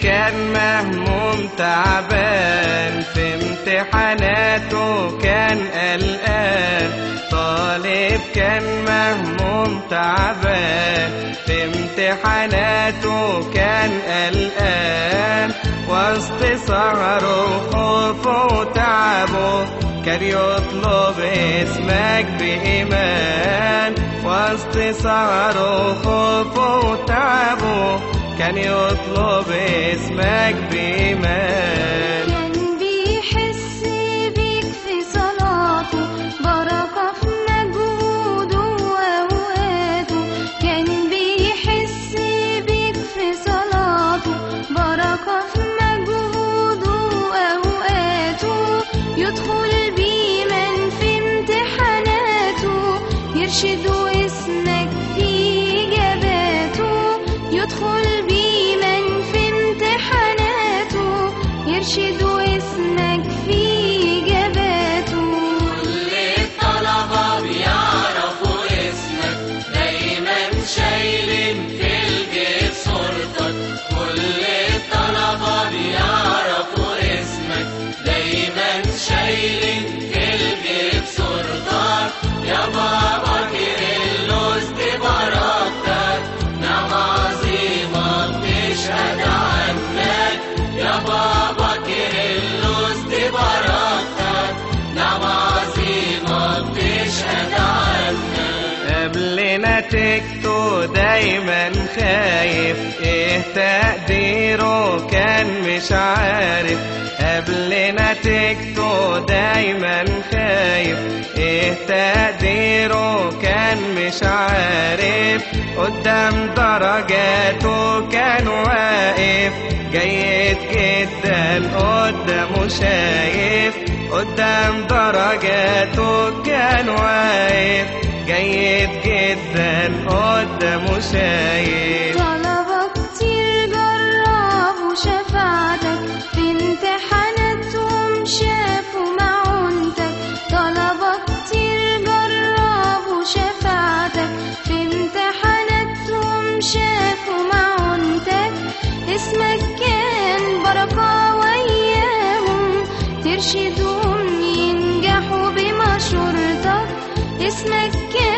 كان مهموم تعبان في امتحاناته كان قلقان طالب كان مهموم تعبان في امتحاناته كان قلقان وسط سهره وخوفه وتعبه كان يطلب اسمك بإيمان وسط سهره وخوفه وتعبه كان يطلب اسمك بإيمان كان بيحس بيك في صلاته بركة في مجهوده وأوقاته كان بيحس بيك في صلاته بركة في مجهوده وأوقاته يدخل بيمن في امتحاناته يرشد اسمك في إجاباته يدخل بيمن في امتحاناته يرشد اسمك في إجاباته كل الطلبة بيعرفوا اسمك دايما شايلين في الجيب صورتك كل الطلبة بيعرفوا اسمك دايما شايلين في الجيب صورتك يا بابا كيرلس دي بركتك نعم عظيمة بتشهد عنك يا بابا كيرلس دي بركتك نعم عظيمة بتشهد عنك قبل نتيجته دايما خايف ايه تقديره كان مش عارف قبل نتيجته دايما خايف ايه تقديره كان مش عارف قدام درجاته كان واقف جيد جدا قدامه شايف قدام درجاته كان واقف جيد جدا قدامه شايف طلبة كتير جربوا شفاعتك في امتحاناتهم شافوا معونتك طلبة كتير جربوا شفاعتك في امتحاناتهم شافوا معونتك اسمك كان بركة وياهم ترشدهم ينجحوا بمشورتك اسمك كان